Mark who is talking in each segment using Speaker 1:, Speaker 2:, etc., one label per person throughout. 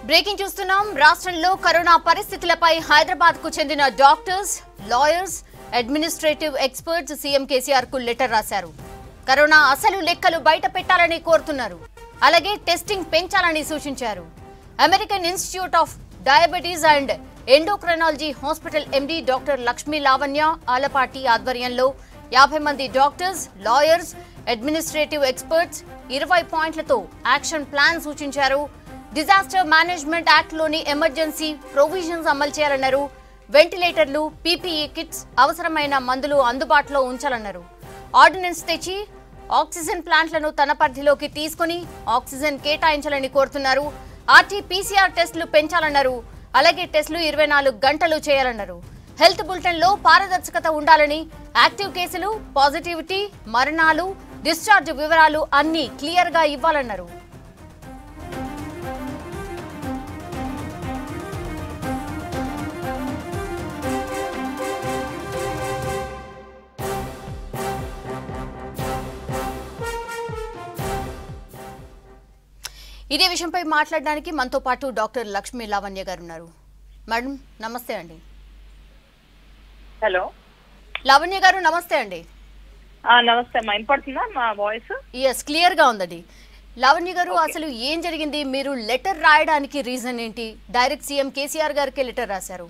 Speaker 1: Breaking చూస్తున్నాం రాష్ట్రంలో corona పరిస్థితులపై హైదరాబాద్ కు చెందిన doctors lawyers administrative experts CM KCR కు లెటర్ రాశారు కరోనా అసలు లెక్కలు బయట పెట్టాలని కోరుతున్నారు అలాగే టెస్టింగ్ పెంచాలని సూచించారు American institute of diabetes and endocrinology hospital MD doctor Lakshmi Lavanya Alapati ఆధ్వర్యంలో యాభై మంది డాక్టర్స్ లాయర్స్ అడ్మినిస్ట్రేటివ్ ఎక్స్పర్ట్స్ ఇరవై పాయింట్లతో యాక్షన్ ప్లాన్ సూచించారు డిజాస్టర్ మేనేజ్మెంట్ యాక్ట్ లోని ఎమర్జెన్సీ ప్రొవిజన్స్ అమలు చేయాలన్నారు వెంటిలేటర్లు పీపీఈ కిట్స్ అవసరమైన మందులు అందుబాటులో ఉంచాలన్నారు ఆర్డినెన్స్ తెచ్చి ఆక్సిజన్ ప్లాంట్లను తన పరిధిలోకి తీసుకుని ఆక్సిజన్ కేటాయించాలని కోరుతున్నారు ఆర్టీ పీసీఆర్ టెస్టులు పెంచాలన్నారు అలాగే టెస్టులు ఇరవై నాలుగు గంటలు చేయాలన్నారు హెల్త్ బులెటిన్ లో పారదర్శకత ఉండాలని యాక్టివ్ కేసులు పాజిటివిటీ మరణాలు డిశ్చార్జ్ వివరాలు అన్ని క్లియర్ గా ఇవ్వాలన్నారు ఇదే విషయంపై మాట్లాడడానికి మనతో పాటు డాక్టర్ లక్ష్మీ లావణ్య గారు ఉన్నారు మేడం నమస్తే అండి
Speaker 2: హలో
Speaker 1: లావణ్య గారు నమస్తే అండి
Speaker 2: ఆ, నమస్తే అమ్మా వినపడుతుందా మా వాయిస్
Speaker 1: ఎస్ క్లియర్ గా ఉందండి లావణ్య గారు అసలు ఏం జరిగింది మీరు లెటర్ రాయడానికి రీజన్ ఏంటి డైరెక్ట్ సీఎం కేసీఆర్ గారికి లెటర్ రాశారు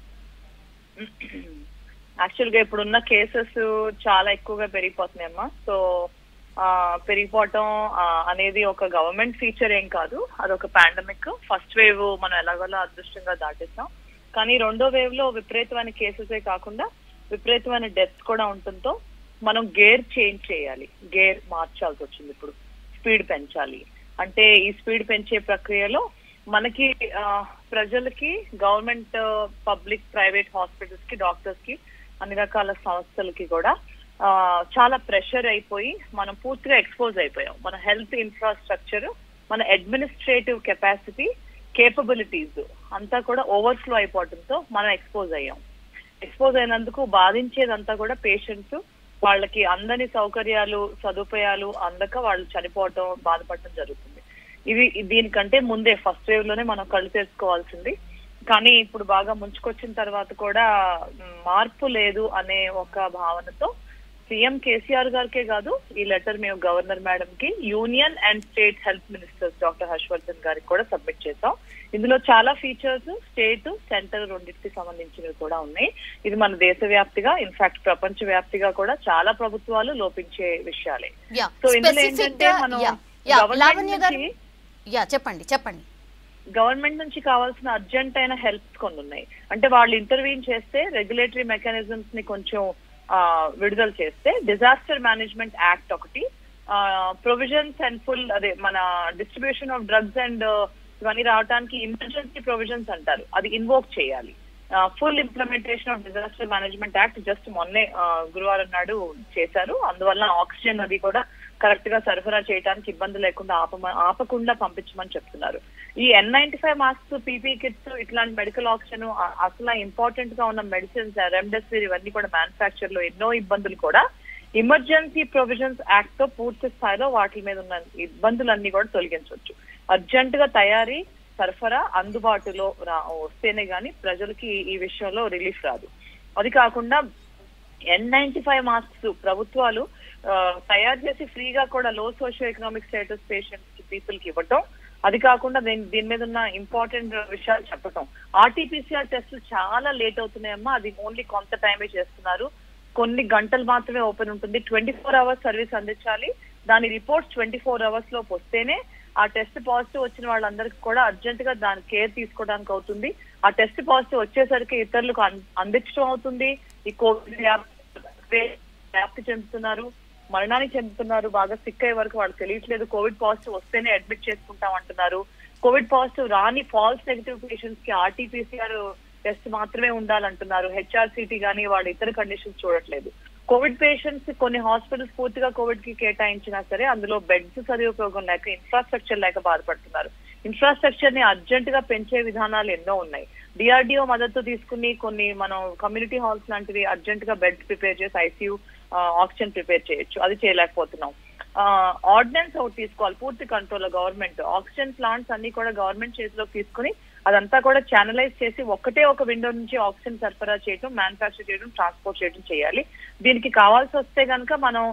Speaker 2: యాక్చువల్ గా ఇప్పుడున్న కేసెస్ చాలా ఎక్కువగా పెరిగిపోతున్నాయమ్మా సో ఆ, పెరిగిపోవటం ఆ, అనేది ఒక గవర్నమెంట్ ఫీచర్ ఏం కాదు అదొక పాండమిక్ ఫస్ట్ వేవ్ మనం ఎలాగోలా అదృష్టంగా దాటేస్తాం కానీ రెండో వేవ్ లో విపరీతమైన కేసెసే కాకుండా విపరీతమైన డెత్స్ కూడా ఉండటంతో మనం గేర్ చేంజ్ చేయాలి గేర్ మార్చాల్సి వచ్చింది ఇప్పుడు స్పీడ్ పెంచాలి అంటే ఈ స్పీడ్ పెంచే ప్రక్రియలో మనకి ఆ, ప్రజలకి గవర్నమెంట్ పబ్లిక్ ప్రైవేట్ హాస్పిటల్స్ కి డాక్టర్స్ కి అన్ని రకాల సంస్థలకి కూడా ఆ, చాలా ప్రెషర్ అయిపోయి మనం పూర్తిగా ఎక్స్పోజ్ అయిపోయాం మన హెల్త్ ఇన్ఫ్రాస్ట్రక్చర్ మన అడ్మినిస్ట్రేటివ్ కెపాసిటీ కేపబిలిటీస్ అంతా కూడా ఓవర్ఫ్లో అయిపోవడంతో మనం ఎక్స్పోజ్ అయ్యాం ఎక్స్పోజ్ అయినందుకు బాధించేదంతా కూడా పేషెంట్స్ వాళ్ళకి అందని సౌకర్యాలు సదుపాయాలు అందక వాళ్ళు చనిపోవటం బాధపడటం జరుగుతుంది ఇది దీనికంటే ముందే ఫస్ట్ వేవ్ లోనే మనం కళ్ళు తెరుచుకోవాల్సింది కానీ ఇప్పుడు బాగా ముంచుకొచ్చిన తర్వాత కూడా మ్, మార్పు లేదు అనే ఒక భావనతో సీఎం కేసీఆర్ గారికే కాదు ఈ లెటర్ మేము గవర్నర్ మేడం కి union and state health ministers doctor Harshavardhan గారికి కూడా సబ్మిట్ చేసాం ఇందులో చాలా ఫీచర్స్ స్టేట్ సెంటర్ రెండింటికి సంబంధించినవి కూడా ఉన్నాయి ఇది మన దేశవ్యాప్తిగా ఇన్ఫాక్ట్ ప్రపంచ వ్యాప్తిగా కూడా చాలా ప్రభుత్వాలు లోపించే విషయాలే
Speaker 1: యా
Speaker 2: సో ఇందులో
Speaker 1: స్పెసిఫిక్
Speaker 2: ఏంటంటే మనం
Speaker 1: యా యా
Speaker 2: government
Speaker 1: లావణ్య గారు
Speaker 2: నుంచి-
Speaker 1: యా చెప్పండి చెప్పండి
Speaker 2: గవర్నమెంట్ నుంచి కావాల్సిన అర్జెంట్ అయిన హెల్ప్ కొన్ని ఉన్నాయి అంటే వాళ్ళు ఇంటర్వ్యూన్ చేస్తే రెగ్యులేటరీ మెకానిజమ్స్ ని కొంచెం ఆ, విడుదల చేస్తే డిజాస్టర్ మేనేజ్మెంట్ యాక్ట్ ఒకటి ప్రొవిజన్స్ అండ్ ఫుల్ అదే మన డిస్ట్రిబ్యూషన్ ఆఫ్ డ్రగ్స్ అండ్ ఇవన్నీ రావడానికి ఎమర్జెన్సీ ప్రొవిజన్స్ అంటారు అది ఇన్వోక్ చేయాలి full implementation of disaster management act just మొన్నే ఆ, గురువారం నాడు చేశారు అందువల్ల ఆక్సిజన్ అది కూడా కరెక్ట్ గా సరఫరా చేయడానికి ఇబ్బంది లేకుండా ఆపమ ఆపకుండా పంపించమని చెప్తున్నారు ఈ N ninety five mask PP kits ఇట్లాంటి మెడికల్ ఆక్సిజన్ అసలు ఇంపార్టెంట్ గా ఉన్న మెడిసిన్స్ రెమ్డెసివిర్ ఇవన్నీ కూడా మ్యానుఫాక్చర్ లో ఎన్నో ఇబ్బందులు కూడా ఎమర్జెన్సీ ప్రొవిజన్స్ యాక్ట్ తో పూర్తి స్థాయిలో వాటి మీద ఉన్న ఇబ్బందులన్నీ కూడా తొలగించవచ్చు అర్జెంట్ గా తయారీ సరఫరా అందుబాటులో రా- వస్తేనే గానీ ప్రజలకి ఈ విషయంలో రిలీఫ్ రాదు అది కాకుండా ఎన్ నైన్టీ ఫైవ్ మాస్క్స్ ప్రభుత్వాలు ఆ, తయారు చేసి ఫ్రీగా కూడా లో సోషియో ఎకనామిక్ స్టేటస్ పేషెంట్స్ కి పీపుల్ కి ఇవ్వటం అది కాకుండా దీని దీని మీద ఉన్న ఇంపార్టెంట్ విషయాలు చెప్పటం ఆర్టీపీసీఆర్ టెస్టులు చాలా లేట్ అవుతున్నాయమ్మా అది ఓన్లీ కొంత టైమే చేస్తున్నారు కొన్ని గంటలు మాత్రమే ఓపెన్ ఉంటుంది ట్వంటీ ఫోర్ అవర్స్ సర్వీస్ అందించాలి దాని రిపోర్ట్స్ ట్వంటీ ఫోర్ అవర్స్ లోపు వస్తేనే ఆ టెస్ట్ పాజిటివ్ వచ్చిన వాళ్ళందరికీ కూడా అర్జెంట్ గా దాని కేర్ తీసుకోవడానికి అవుతుంది ఆ టెస్ట్ పాజిటివ్ వచ్చేసరికి ఇతరులకు అం- అందించడం అవుతుంది ఈ కోవిడ్ వ్యాప్తి వ్యాప్తి చెందుతున్నారు మరణానికి చెందుతున్నారు బాగా సిక్ అయ్యే వరకు వాళ్ళు తెలియట్లేదు కోవిడ్ పాజిటివ్ వస్తేనే అడ్మిట్ చేసుకుంటాం అంటున్నారు కోవిడ్ పాజిటివ్ రాని ఫాల్స్ నెగిటివ్ పేషెంట్స్ కి ఆర్టీపీసీఆర్ టెస్ట్ మాత్రమే ఉండాలంటున్నారు హెచ్ఆర్సిటీ కానీ వాళ్ళ ఇతర కండిషన్స్ చూడట్లేదు కోవిడ్ పేషెంట్స్ కొన్ని హాస్పిటల్స్ పూర్తిగా కోవిడ్ కి కేటాయించినా సరే అందులో బెడ్స్ సదుపయోగం లేక ఇన్ఫ్రాస్ట్రక్చర్ లేక బాధపడుతున్నారు ఇన్ఫ్రాస్ట్రక్చర్ ని అర్జెంట్ గా పెంచే విధానాలు ఎన్నో ఉన్నాయి డిఆర్డిఓ మద్దతు తీసుకుని కొన్ని మనం కమ్యూనిటీ హాల్స్ లాంటివి అర్జెంట్ గా బెడ్స్ ప్రిపేర్ చేసి ఐసీయూ ఆక్సిజన్ ప్రిపేర్ చేయొచ్చు అది చేయలేకపోతున్నాం ఆర్డినెన్స్ ఒకటి తీసుకోవాలి పూర్తి కంట్రోల్ గవర్నమెంట్ ఆక్సిజన్ ప్లాంట్స్ అన్ని కూడా గవర్నమెంట్ చేతిలోకి తీసుకుని అదంతా కూడా ఛానలైజ్ చేసి ఒకటే ఒక విండో నుంచి ఆక్సిజన్ సరఫరా చేయడం మ్యానుఫ్యాక్చర్ చేయడం ట్రాన్స్పోర్ట్ చేయడం చేయాలి దీనికి కావాల్సి వస్తే కనుక మనం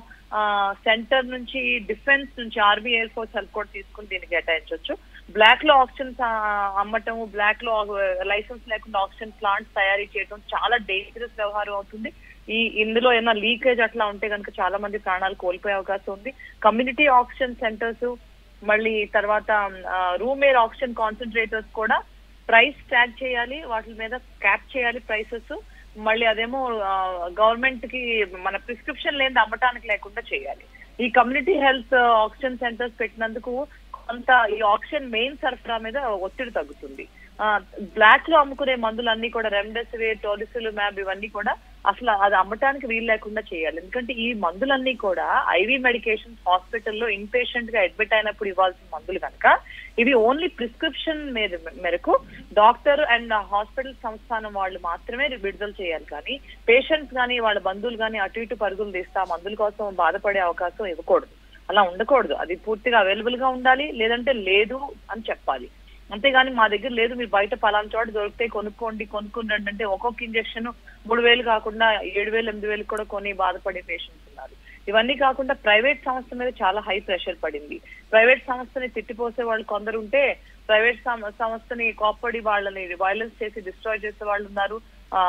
Speaker 2: సెంటర్ నుంచి డిఫెన్స్ నుంచి ఆర్మీ ఎయిర్ ఫోర్స్ హెల్ప్ కూడా తీసుకుని దీనికి కేటాయించవచ్చు బ్లాక్ లో ఆక్సిజన్ అమ్మటం బ్లాక్ లో లైసెన్స్ లేకుండా ఆక్సిజన్ ప్లాంట్స్ తయారీ చేయడం చాలా డేంజరస్ వ్యవహారం అవుతుంది ఈ ఇందులో ఏమైనా లీకేజ్ అట్లా ఉంటే కనుక చాలా మంది ప్రాణాలు కోల్పోయే అవకాశం ఉంది కమ్యూనిటీ ఆక్సిజన్ సెంటర్స్ మళ్ళీ తర్వాత రూమ్ ఎయిర్ ఆక్సిజన్ కాన్సన్ట్రేటర్స్ కూడా ప్రైస్ ట్యాగ్ చేయాలి వాటి మీద క్యాప్ చేయాలి ప్రైసెస్ మళ్ళీ అదేమో గవర్నమెంట్ కి మన ప్రిస్క్రిప్షన్ లేని అమ్మటానికి లేకుండా చేయాలి ఈ కమ్యూనిటీ హెల్త్ ఆక్సిజన్ సెంటర్స్ పెట్టినందుకు కొంత ఈ ఆక్సిజన్ మెయిన్ సరఫరా మీద ఒత్తిడి తగ్గుతుంది బ్లాక్ లో అమ్ముకునే మందులన్నీ కూడా రెమ్డెసివిర్ టోలిసిల్ మ్యాబ్ ఇవన్నీ కూడా అసలు అది అమ్మటానికి వీలు లేకుండా చేయాలి ఎందుకంటే ఈ మందులన్నీ కూడా ఐవి మెడికేషన్స్ హాస్పిటల్లో ఇన్ పేషెంట్ గా అడ్మిట్ అయినప్పుడు ఇవ్వాల్సిన మందులు కనుక ఇవి ఓన్లీ ప్రిస్క్రిప్షన్ మేరకు డాక్టర్ అండ్ హాస్పిటల్ సంస్థానం వాళ్ళు మాత్రమే విడుదల చేయాలి కానీ పేషెంట్స్ కానీ వాళ్ళ బంధువులు కానీ అటు ఇటు పరుగులు తీస్తా మందుల కోసం బాధపడే అవకాశం ఇవ్వకూడదు అలా ఉండకూడదు అది పూర్తిగా అవైలబుల్ గా ఉండాలి లేదంటే లేదు అని చెప్పాలి అంతేగాని మా దగ్గర లేదు మీరు బయట పలానా చోట దొరికితే కొనుక్కోండి కొనుక్కుని రండి అంటే ఒక్కొక్క ఇంజక్షన్ మూడు వేలు కాకుండా ఏడు వేలు ఎనిమిది వేలు కూడా కొని బాధపడే పేషెంట్స్ ఉన్నారు ఇవన్నీ కాకుండా ప్రైవేట్ సంస్థ మీద చాలా హై ప్రెషర్ పడింది ప్రైవేట్ సంస్థని తిట్టిపోసే వాళ్ళు కొందరు ఉంటే ప్రైవేట్ సంస్థని కోప్పడి వాళ్ళని వైలెన్స్ చేసి డిస్ట్రాయ్ చేసే వాళ్ళు ఉన్నారు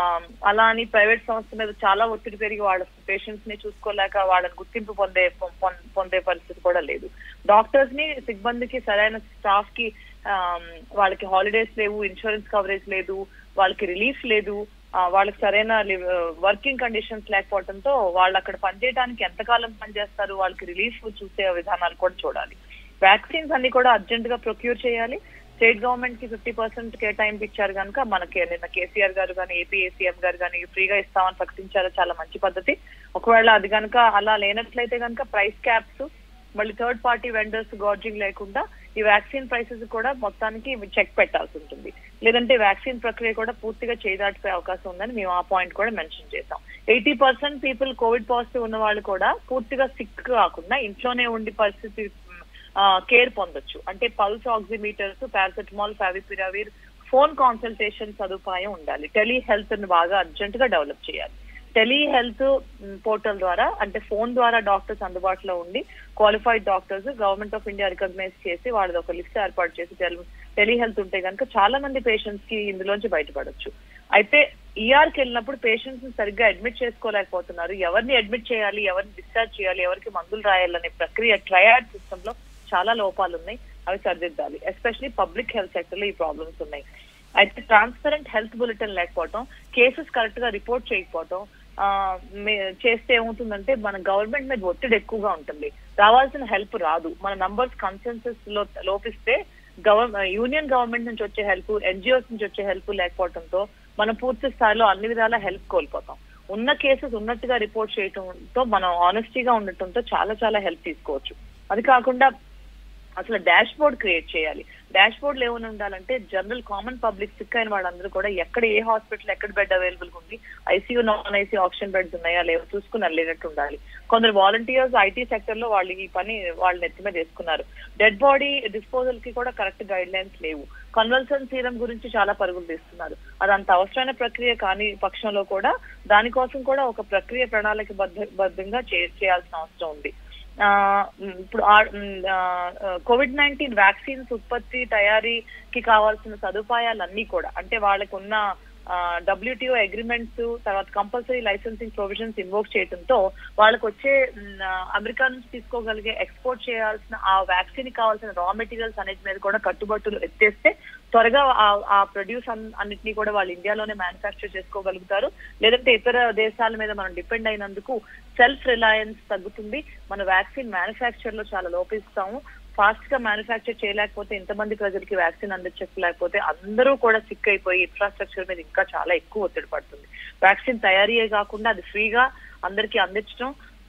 Speaker 2: అలా అని ప్రైవేట్ సంస్థ మీద చాలా ఒత్తిడి పెరిగి వాళ్ళ పేషెంట్స్ ని చూసుకోలేక వాళ్ళని గుర్తింపు పొందే పొందే పరిస్థితి కూడా లేదు డాక్టర్స్ ని సిబ్బందికి సరైన స్టాఫ్ కి వాళ్ళకి హాలిడేస్ లేవు ఇన్సూరెన్స్ కవరేజ్ లేదు వాళ్ళకి రిలీఫ్ లేదు వాళ్ళకి సరైన వర్కింగ్ కండిషన్స్ లేకపోవడంతో వాళ్ళు అక్కడ పనిచేయడానికి ఎంతకాలం పనిచేస్తారు వాళ్ళకి రిలీఫ్ చూసే విధానాలు కూడా చూడాలి వ్యాక్సిన్స్ అన్ని కూడా అర్జెంట్ గా ప్రొక్యూర్ చేయాలి స్టేట్ గవర్నమెంట్ కి ఫిఫ్టీ పర్సెంట్ కేటాయింపు ఇచ్చారు కనుక మనకి నిన్న కేసీఆర్ గారు కానీ ఏపీ ఏసీఎం గారు కానీ ఫ్రీగా ఇస్తామని ప్రకటించారు చాలా మంచి పద్ధతి ఒకవేళ అది కనుక అలా లేనట్లయితే కనుక ప్రైస్ క్యాప్స్ మళ్ళీ థర్డ్ పార్టీ వెండర్స్ గార్జింగ్ లేకుండా ఈ వ్యాక్సిన్ ప్రైసెస్ కూడా మొత్తానికి చెక్ పెట్టాల్సి ఉంటుంది లేదంటే వ్యాక్సిన్ ప్రక్రియ కూడా పూర్తిగా చేదాటిపోయే అవకాశం ఉందని మేము ఆ పాయింట్ కూడా మెన్షన్ చేసాం eighty percent people covid positive ఉన్న వాళ్ళు కూడా పూర్తిగా సిక్ కాకుండా ఇంట్లోనే ఉండి పరిస్థితి కేర్ పొందొచ్చు అంటే pulse oximeters paracetamol favipiravir phone consultation సదుపాయం ఉండాలి టెలి హెల్త్ ని బాగా అర్జెంట్ గా డెవలప్ చేయాలి టెలి హెల్త్ పోర్టల్ ద్వారా అంటే ఫోన్ ద్వారా డాక్టర్స్ అందుబాటులో ఉండి qualified doctors government of India recognise చేసి వాళ్ళది ఒక లిస్ట్ ఏర్పాటు చేసి టెలి హెల్త్ ఉంటే కనుక చాలా మంది పేషెంట్స్ కి ఇందులోంచి బయటపడొచ్చు అయితే ఈఆర్కి వెళ్ళినప్పుడు పేషెంట్స్ ని సరిగ్గా అడ్మిట్ చేసుకోలేకపోతున్నారు ఎవరిని అడ్మిట్ చేయాలి ఎవరిని డిశ్చార్జ్ చేయాలి ఎవరికి మందులు రాయాలనే ప్రక్రియ ట్రయాడ్ సిస్టమ్ లో చాలా లోపాలు ఉన్నాయి అవి సరిదిద్దాలి ఎస్పెషలీ పబ్లిక్ హెల్త్ సెక్టర్ లో ఈ ప్రాబ్లమ్స్ ఉన్నాయి అయితే ట్రాన్స్పరెంట్ హెల్త్ బులెటిన్ లేకపోవడం కేసెస్ కరెక్ట్ గా రిపోర్ట్ చేయకపోవడం చేస్తే ఏమవుతుందంటే మన గవర్నమెంట్ మీద ఒత్తిడి ఎక్కువగా ఉంటుంది రావాల్సిన హెల్ప్ రాదు మన నంబర్స్ కన్సెన్సెస్ లో లోపిస్తే గవర్నమెంట్ యూనియన్ గవర్నమెంట్ నుంచి వచ్చే హెల్ప్ ఎన్జిఓస్ నుంచి వచ్చే హెల్ప్ లేకపోవడంతో మనం పూర్తి స్థాయిలో అన్ని విధాల హెల్ప్ కోల్పోతాం ఉన్న కేసెస్ ఉన్నట్టుగా రిపోర్ట్ చేయడంతో మనం ఆనెస్టీగా ఉండటంతో చాలా చాలా హెల్ప్ తీసుకోవచ్చు అది కాకుండా అసలు డాష్ బోర్డ్ క్రియేట్ చేయాలి డాష్ బోర్డ్ ఏమైనా ఉండాలంటే జనరల్ కామన్ పబ్లిక్ సిక్ అయిన వాళ్ళందరూ కూడా ఎక్కడ ఏ హాస్పిటల్ ఎక్కడ బెడ్ అవైలబుల్ ఉంది ICU non ICU option beds ఉన్నాయా లేవో చూసుకుని వెళ్ళేటట్టు ఉండాలి కొందరు వాలంటీర్స్ ఐటీ సెక్టర్ లో వాళ్ళు ఈ పని వాళ్ళ నెత్తి మీద చేసుకున్నారు డెడ్ బాడీ డిస్పోజల్ కి కూడా కరెక్ట్ గైడ్ లైన్స్ లేవు కన్వల్సన్ సీరం గురించి చాలా పరుగులు తీస్తున్నారు అది అంత అవసరమైన ప్రక్రియ కాని పక్షంలో కూడా దానికోసం కూడా ఒక ప్రక్రియ ప్రణాళిక బద్ధంగా చేయాల్సిన అవసరం ఉంది ఇప్పుడు కోవిడ్ నైన్టీన్ వ్యాక్సిన్స్ ఉత్పత్తి తయారీకి కావాల్సిన సదుపాయాలన్నీ కూడా అంటే వాళ్ళకు ఉన్న డబ్ల్యూటీఓ అగ్రిమెంట్స్ తర్వాత కంపల్సరీ లైసెన్సింగ్ ప్రొవిజన్స్ ఇన్వోక్ చేయడంతో వాళ్ళకి వచ్చే అమెరికా నుంచి తీసుకోగలిగే ఎక్స్పోర్ట్ చేయాల్సిన ఆ వ్యాక్సిన్ కావాల్సిన రా మెటీరియల్స్ అనేది మీద కూడా కట్టుబట్టులు ఎత్తేస్తే త్వరగా ఆ ప్రొడ్యూస్ అన్నిటినీ కూడా వాళ్ళు ఇండియాలోనే మ్యానుఫ్యాక్చర్ చేసుకోగలుగుతారు లేదంటే ఇతర దేశాల మీద మనం డిపెండ్ అయినందుకు సెల్ఫ్ రిలయన్స్ తగ్గుతుంది మన వ్యాక్సిన్ మ్యానుఫ్యాక్చర్ లో చాలా లోపిస్తాము ఫాస్ట్ గా మ్యానుఫ్యాక్చర్ చేయలేకపోతే ఇంతమంది ప్రజలకి వ్యాక్సిన్ అందించలేకపోతే అందరూ కూడా సిక్ అయిపోయి ఇన్ఫ్రాస్ట్రక్చర్ మీద ఇంకా చాలా ఎక్కువ ఒత్తిడి పడుతుంది వ్యాక్సిన్ తయారీయే కాకుండా అది ఫ్రీగా అందరికీ అందించడం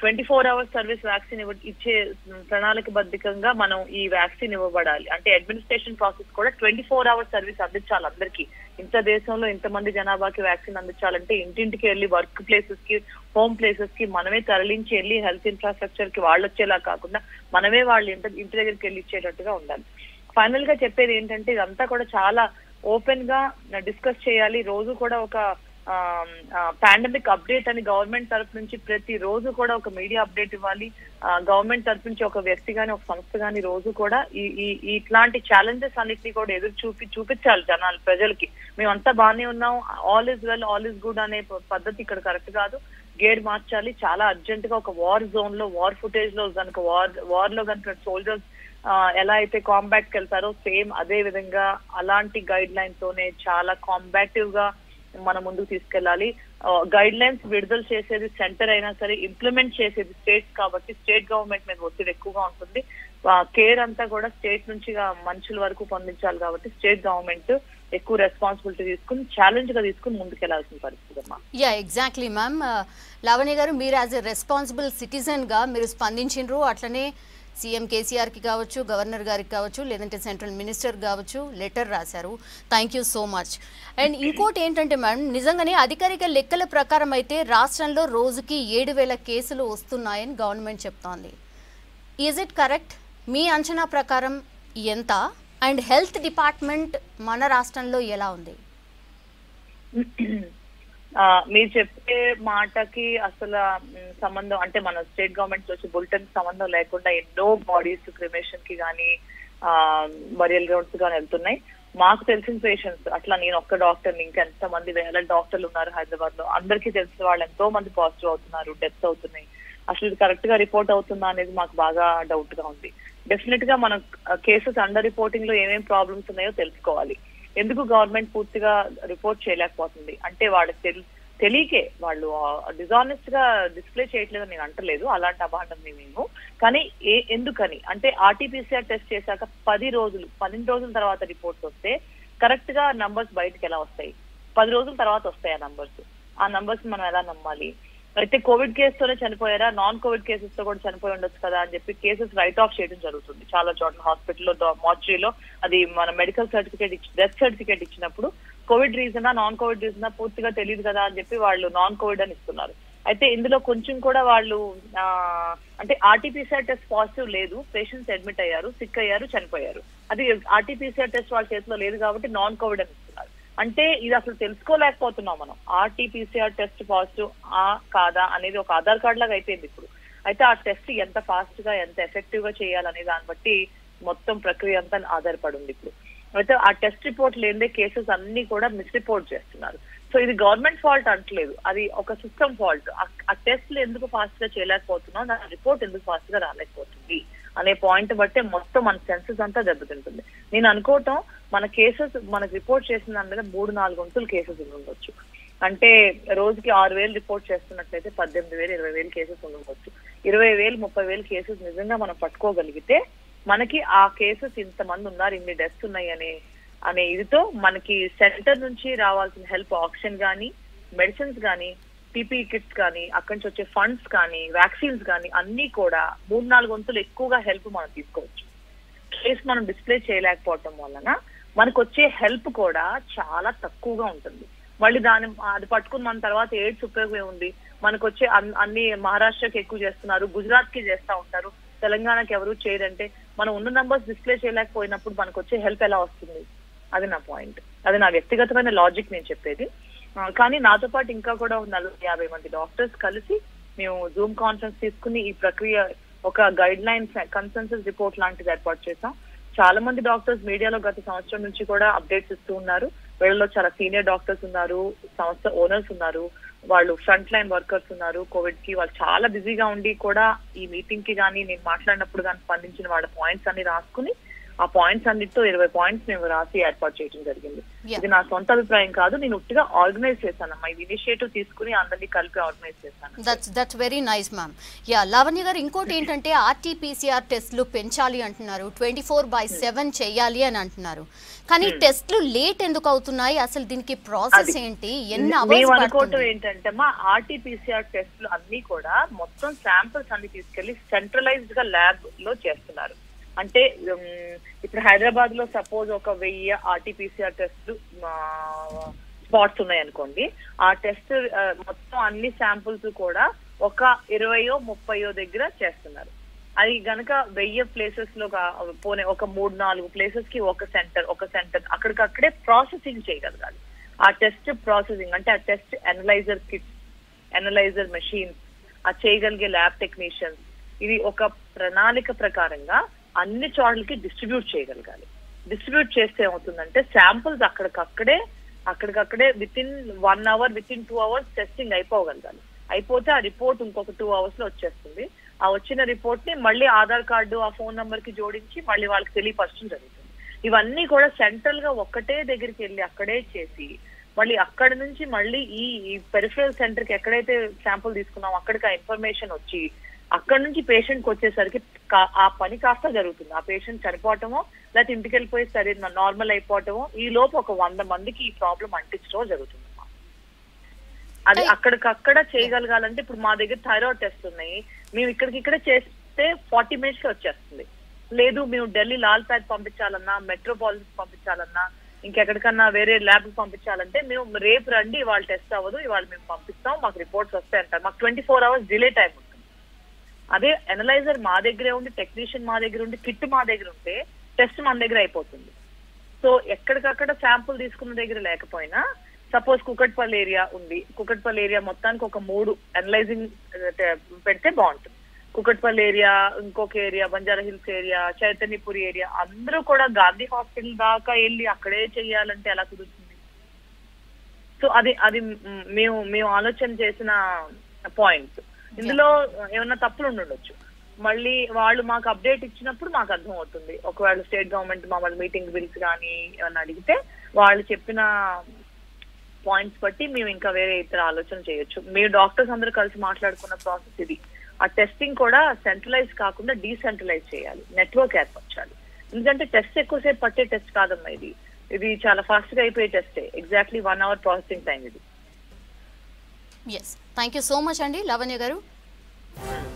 Speaker 2: twenty four hours service vaccine ఇవ్వ ఇచ్చే ప్రణాళికబద్ధకంగా మనం ఈ వ్యాక్సిన్ ఇవ్వబడాలి అంటే అడ్మినిస్ట్రేషన్ ప్రాసెస్ కూడా ట్వంటీ ఫోర్ అవర్స్ సర్వీస్ అందించాలి అందరికీ ఇంత దేశంలో ఇంతమంది జనాభాకి వ్యాక్సిన్ అందించాలంటే ఇంటింటికి వెళ్ళి వర్క్ ప్లేసెస్ కి హోమ్ ప్లేసెస్ కి మనమే తరలించి వెళ్ళి హెల్త్ ఇన్ఫ్రాస్ట్రక్చర్ కి వాళ్ళు వచ్చేలా కాకుండా మనమే వాళ్ళ ఇంటి ఇంటి దగ్గరికి వెళ్ళి ఇచ్చేటట్టుగా ఉండాలి ఫైనల్ గా చెప్పేది ఏంటంటే ఇదంతా కూడా చాలా ఓపెన్ గా డిస్కస్ చేయాలి రోజు కూడా ఒక పాండమిక్ అప్డేట్ అని గవర్నమెంట్ తరఫు నుంచి ప్రతి రోజు కూడా ఒక మీడియా అప్డేట్ ఇవ్వాలి గవర్నమెంట్ తరఫు నుంచి ఒక వ్యక్తి గాని ఒక సంస్థ గాని రోజు కూడా ఈ ఈ- ఈ ఇట్లాంటి ఛాలెంజెస్ అన్నిటిని కూడా ఎదురు చూపి చూపించాలి జనాలు ప్రజలకి మేమంతా బాగానే ఉన్నాం all is well all is good అనే ప- పద్ధతి ఇక్కడ కరెక్ట్ కాదు గేడ్ మార్చాలి చాలా అర్జెంట్ గా ఒక వార్ జోన్ లో వార్ ఫుటేజ్ లో కనుక వార్ వార్ లో కనుక సోల్జర్స్ ఎలా అయితే కాంబాక్ట్ కి వెళ్తారో సేమ్ అదే విధంగా అలాంటి గైడ్ లైన్ తోనే చాలా కాంబాక్టివ్ గా మనం ముందుకు తీసుకెళ్ళాలి గైడ్ లైన్స్ విడుదల చేసేది సెంటర్ అయినా సరే ఇంప్లిమెంట్ చేసేది స్టేట్స్ కాబట్టి స్టేట్ గవర్నమెంట్ మీద ఒత్తిడి ఎక్కువగా ఉంటుంది కేర్ అంతా కూడా స్టేట్ నుంచి గా మనుషుల వరకు పొందించాలి కాబట్టి స్టేట్ గవర్నమెంట్ ఎక్కువ రెస్పాన్సిబిలిటీ తీసుకుని ఛాలెంజ్ గా తీసుకుని ముందుకెళ్లాల్సిన పరిస్థితి అమ్మా
Speaker 1: యా ఎగ్జాక్ట్లీ మ్యామ్ లావణ్య గారు మీరు యాజ్ ఎ రెస్పాన్సిబుల్ సిటిజన్గా మీరు స్పందించిండ్రు అట్లనే సీఎం కేసీఆర్కి కావచ్చు గవర్నర్ గారికి కావచ్చు లేదంటే సెంట్రల్ మినిస్టర్ కావచ్చు లెటర్ రాశారు thank you so much and ఇంకోటి ఏంటంటే మేడం నిజంగానే అధికారిక లెక్కల ప్రకారం అయితే రాష్ట్రంలో రోజుకి ఏడు వేల కేసులు వస్తున్నాయని గవర్నమెంట్ చెప్తోంది ఈజ్ ఇట్ కరెక్ట్ మీ అంచనా ప్రకారం ఎంత అండ్ హెల్త్ డిపార్ట్మెంట్ మన రాష్ట్రంలో ఎలా ఉంది
Speaker 2: ఆ, మీరు చెప్పే మాటకి అసలు మ్, సంబంధం అంటే మన స్టేట్ గవర్నమెంట్ వచ్చి బులెటిన్ సంబంధం లేకుండా ఎన్నో బాడీస్ క్రిమేషన్ కి కానీ బరియల్ గ్రౌండ్స్ కానీ వెళ్తున్నాయి మాకు తెలిసిన పేషెంట్స్ అట్లా నేను ఒక్క డాక్టర్ ఇంకెంత మంది వేల డాక్టర్లు ఉన్నారు హైదరాబాద్ లో అందరికీ తెలిసిన వాళ్ళు ఎంతో మంది పాజిటివ్ అవుతున్నారు డెత్స్ అవుతున్నాయి అసలు ఇది కరెక్ట్ గా రిపోర్ట్ అవుతుందా అనేది మాకు బాగా డౌట్ గా ఉంది డెఫినెట్ గా మనం కేసెస్ అండర్ రిపోర్టింగ్ లో ఏమేం ప్రాబ్లమ్స్ ఉన్నాయో తెలుసుకోవాలి ఎందుకు గవర్నమెంట్ పూర్తిగా రిపోర్ట్ చేయలేకపోతుంది అంటే వాళ్ళకి తెలి తెలియకే వాళ్ళు డిజానెస్ట్ గా డిస్ప్లే చేయట్లేదని నేను అంటలేదు అలాంటి అభాండం మేము కానీ ఏ ఎందుకని అంటే ఆర్టీపీసీఆర్ టెస్ట్ చేశాక పది రోజులు పన్నెండు రోజుల తర్వాత రిపోర్ట్స్ వస్తే కరెక్ట్ గా నంబర్స్ బయటకు ఎలా వస్తాయి పది రోజుల తర్వాత వస్తాయి ఆ నంబర్స్ ఆ నంబర్స్ మనం ఎలా నమ్మాలి అయితే కోవిడ్ కేసుతోనే చనిపోయారా నాన్ కోవిడ్ కేసెస్ తో కూడా చనిపోయి ఉండొచ్చు కదా అని చెప్పి కేసెస్ రైట్ ఆఫ్ చేయడం జరుగుతుంది చాలా చోట్ల హాస్పిటల్లో మార్చరీలో అది మన మెడికల్ సర్టిఫికేట్ ఇచ్చి డెత్ సర్టిఫికేట్ ఇచ్చినప్పుడు కోవిడ్ రీజనా నాన్ కోవిడ్ రీజనా పూర్తిగా తెలియదు కదా అని చెప్పి వాళ్ళు నాన్ కోవిడ్ అని ఇస్తున్నారు అయితే ఇందులో కొంచెం కూడా వాళ్ళు ఆ, అంటే ఆర్టీపీసీఆర్ టెస్ట్ పాజిటివ్ లేదు పేషెంట్స్ అడ్మిట్ అయ్యారు సిక్ అయ్యారు చనిపోయారు అది ఆర్టీపీసీఆర్ టెస్ట్ వాళ్ళ చేతిలో లేదు కాబట్టి నాన్ కోవిడ్ అని ఇస్తున్నారు అంటే ఇది అసలు తెలుసుకోలేకపోతున్నాం మనం ఆర్టీపీసీఆర్ టెస్ట్ పాజిటివ్ ఆ కాదా అనేది ఒక ఆధార్ కార్డ్ లాగా అయిపోయింది ఇప్పుడు అయితే ఆ టెస్ట్ ఎంత ఫాస్ట్ గా ఎంత ఎఫెక్టివ్ గా చేయాలనే దాన్ని బట్టి మొత్తం ప్రక్రియ అంతా ఆధారపడి ఉంది ఇప్పుడు అయితే ఆ టెస్ట్ రిపోర్ట్ లేదే కేసెస్ అన్ని కూడా మిస్ రిపోర్ట్ చేస్తున్నారు సో ఇది గవర్నమెంట్ ఫాల్ట్ అంటలేదు అది ఒక సిస్టమ్ ఫాల్ట్ ఆ టెస్ట్లు ఎందుకు ఫాస్ట్ గా చేయలేకపోతున్నాం దాని రిపోర్ట్ ఎందుకు ఫాస్ట్ గా రాలేకపోతుంది అనే పాయింట్ బట్టే మొత్తం మన సెన్సెస్ అంతా దెబ్బతింటుంది నేను అనుకోవటం మన కేసెస్ మనకు రిపోర్ట్ చేసిన దాని మీద మూడు నాలుగు వంతులు కేసెస్ ఉండొచ్చు అంటే రోజుకి ఆరు వేలు రిపోర్ట్ చేస్తున్నట్లయితే పద్దెనిమిది వేలు ఇరవై వేలు కేసెస్ ఉండవచ్చు ఇరవై వేలు ముప్పై వేలు కేసెస్ నిజంగా మనం పట్టుకోగలిగితే మనకి ఆ కేసెస్ ఇంతమంది ఉన్నారు ఇన్ని డెత్స్ ఉన్నాయి అనే అనే ఇదితో మనకి సెంటర్ నుంచి రావాల్సిన హెల్ప్ ఆక్సిజన్ కానీ మెడిసిన్స్ కానీ పీపీ కిట్స్ కానీ అక్కడి నుంచి వచ్చే ఫండ్స్ కానీ వ్యాక్సిన్స్ కానీ అన్ని కూడా మూడు నాలుగు వంతులు ఎక్కువగా హెల్ప్ మనం తీసుకోవచ్చు కేసు మనం డిస్ప్లే చేయలేకపోవటం వలన మనకు వచ్చే హెల్ప్ కూడా చాలా తక్కువగా ఉంటుంది మళ్ళీ దాని అది పట్టుకుని మన తర్వాత ఎయిడ్స్ ఉపయోగం ఏముంది మనకు వచ్చే అన్- అన్ని మహారాష్ట్రకి ఎక్కువ చేస్తున్నారు గుజరాత్ కి చేస్తా ఉంటారు తెలంగాణకి ఎవరు చేయరంటే మనం ఉన్న నంబర్స్ డిస్ప్లే చేయలేకపోయినప్పుడు మనకు వచ్చే హెల్ప్ ఎలా వస్తుంది అది నా పాయింట్ అది నా వ్యక్తిగతమైన లాజిక్ నేను చెప్పేది ఆ, కానీ నాతో పాటు ఇంకా కూడా ఒక నలభై యాభై మంది డాక్టర్స్ కలిసి మేము జూమ్ కాన్ఫరెన్స్ తీసుకుని ఈ ప్రక్రియ ఒక గైడ్ లైన్స్ కన్సెన్సస్ రిపోర్ట్ లాంటిది ఏర్పాటు చేసాం చాలా మంది డాక్టర్స్ మీడియాలో గత సంవత్సరం నుంచి కూడా అప్డేట్స్ ఇస్తూ ఉన్నారు వీళ్ళలో చాలా సీనియర్ డాక్టర్స్ ఉన్నారు సంస్థ ఓనర్స్ ఉన్నారు వాళ్ళు ఫ్రంట్ లైన్ వర్కర్స్ ఉన్నారు కోవిడ్ కి వాళ్ళు చాలా బిజీగా ఉండి కూడా ఈ మీటింగ్ కి కానీ నేను మాట్లాడినప్పుడు కానీ స్పందించిన వాళ్ళ పాయింట్స్ అన్ని రాసుకుని ఆ పాయింట్స్ అన్నిటితో ఇరవై పాయింట్స్ మేము రాసి ఏర్పాటు చేయడం జరిగింది
Speaker 1: Yeah.
Speaker 2: ఇది నా సొంత అభిప్రాయం కాదు నేను ఉట్టిగా ఆర్గనైజ్ చేశానమ్మా ఇది ఇనిషియేటివ్ తీసుకుని అందరినీ కలిపి ఆర్గనైజ్ చేశాను
Speaker 1: that's that's very nice ma'am ya Lavanya garu ఇంకోటి ఏంటంటే ఆర్టీపీసీఆర్ టెస్ట్లు పెంచాలి అంటున్నారు ట్వంటీ ఫోర్ బై సెవెన్ చేయాలి అని అంటున్నారు కానీ టెస్ట్లు లేట్ ఎందుకు అవుతున్నాయి అసలు దీనికి ప్రాసెస్
Speaker 2: అది.
Speaker 1: ఏంటి ఎన్ని
Speaker 2: మేము
Speaker 1: అవర్స్
Speaker 2: అనుకోవటం
Speaker 1: పడుతుంది
Speaker 2: ఏంటంటే మా ఆర్టీపీసీఆర్ టెస్ట్లు అన్ని కూడా మొత్తం శాంపిల్స్ అన్ని తీసుకెళ్లి సెంట్రలైజ్డ్ గా ల్యాబ్ లో చేస్తున్నారు అంటే ఉమ్, ఇప్పుడు హైదరాబాద్ లో సపోజ్ ఒక వెయ్యి ఆర్టీపీసీఆర్ టెస్ట్లు స్పాట్స్ ఉన్నాయి అనుకోండి ఆ టెస్ట్ మొత్తం అన్ని శాంపిల్స్ కూడా ఒక ఇరవయో ముప్పయో దగ్గర చేస్తున్నారు అది గనక వెయ్యి ప్లేసెస్ లో గా- పోనీ ఒక మూడు నాలుగు ప్లేసెస్ కి ఒక సెంటర్ ఒక సెంటర్ అక్కడికక్కడే ప్రాసెసింగ్ చేయగలగాలి ఆ టెస్ట్ ప్రాసెసింగ్ అంటే ఆ test analyser kits analyser machines ఆ చేయగలిగే ల్యాబ్ టెక్నీషియన్స్ ఇది ఒక ప్రణాళిక ప్రకారంగా అన్ని చోట్లకి డిస్ట్రిబ్యూట్ చేయగలగాలి డిస్ట్రిబ్యూట్ చేస్తే ఏమవుతుందంటే శాంపుల్స్ అక్కడికక్కడే అక్కడికక్కడే within one hour within two hours testing అయిపోగలగాలి అయిపోతే ఆ రిపోర్ట్ ఇంకొక టూ అవర్స్ లో వచ్చేస్తుంది ఆ వచ్చిన రిపోర్ట్ ని మళ్ళీ ఆధార్ కార్డు ఆ ఫోన్ నంబర్ కి జోడించి మళ్ళీ వాళ్ళకి తెలియపరచడం జరుగుతుంది ఇవన్నీ కూడా సెంట్రల్ గా ఒక్కటే దగ్గరికి వెళ్ళి అక్కడే చేసి మళ్ళీ అక్కడ నుంచి మళ్ళీ ఈ పెరిఫరల్ సెంటర్ కి ఎక్కడైతే శాంపుల్ తీసుకున్నాం అక్కడికి ఆ ఇన్ఫర్మేషన్ వచ్చి అక్కడ నుంచి పేషెంట్ కి వచ్చేసరికి కా- ఆ పని కాస్త జరుగుతుంది ఆ పేషెంట్ చనిపోవటమో లేకపోతే ఇంటికి వెళ్ళిపోయి సరే నార్మల్ అయిపోవటమో ఈ లోపు ఒక వంద మందికి ఈ ప్రాబ్లం అంటించడం జరుగుతుంది అది అక్కడికక్కడ చేయగలగాలంటే ఇప్పుడు మా దగ్గర థైరాయిడ్ టెస్ట్ ఉన్నాయి మేము ఇక్కడికి ఇక్కడ చేస్తే ఫార్టీ మినిట్స్ లో వచ్చేస్తుంది లేదు మేము ఢిల్లీ లాల్ ప్యాడ్ పంపించాలన్నా మెట్రోపాలిస్ పంపించాలన్నా ఇంకెక్కడికన్నా వేరే ల్యాబ్ పంపించాలంటే మేము రేపు రండి ఇవాళ టెస్ట్ అవ్వదు ఇవాళ మేము పంపిస్తాం మాకు రిపోర్ట్స్ వస్తాయి అంటారు మాకు twenty four hours delay time ఉంటుంది అదే అనలైజర్ మా దగ్గరే ఉండి టెక్నీషియన్ మా దగ్గర ఉండి కిట్ మా దగ్గర ఉంటే టెస్ట్ మన దగ్గర అయిపోతుంది సో ఎక్కడికక్కడ శాంపుల్ తీసుకున్న దగ్గర లేకపోయినా సపోజ్ కుకట్పల్లి ఏరియా ఉంది కుకట్పల్లి ఏరియా మొత్తానికి ఒక మూడు అనలైజింగ్ పెడితే బాగుంటుంది కుకట్పల్లి ఏరియా ఇంకొక area Banjara Hills area Chaitanyapuri area అందరూ కూడా గాంధీ హాస్పిటల్ దాకా వెళ్ళి అక్కడే చెయ్యాలంటే ఎలా కుదురుతుంది సో అది అది మ్, మేము మేము ఆలోచన చేసిన పాయింట్ ఇందులో ఏమన్నా తప్పులు ఉండుండొచ్చు మళ్ళీ వాళ్ళు మాకు అప్డేట్ ఇచ్చినప్పుడు మాకు అర్థం అవుతుంది ఒకవేళ స్టేట్ గవర్నమెంట్ మమ్మల్ని మీటింగ్ బిల్స్ కానీ ఏమన్నా అడిగితే వాళ్ళు చెప్పిన పాయింట్స్ బట్టి మేము ఇంకా వేరే ఇతర ఆలోచన చేయొచ్చు మీరు డాక్టర్స్ అందరూ కలిసి మాట్లాడుకున్న ప్రాసెస్ ఇది ఆ టెస్టింగ్ కూడా సెంట్రలైజ్ కాకుండా డీసెంట్రలైజ్ చేయాలి నెట్వర్క్ ఏర్పరచాలి ఎందుకంటే టెస్ట్ ఎక్కువసేపు పట్టే టెస్ట్ కాదమ్మా ఇది ఇది చాలా ఫాస్ట్ గా అయిపోయే టెస్టే exactly one hour processing time ఇది
Speaker 1: yes thank you so much అండి లావణ్య గారు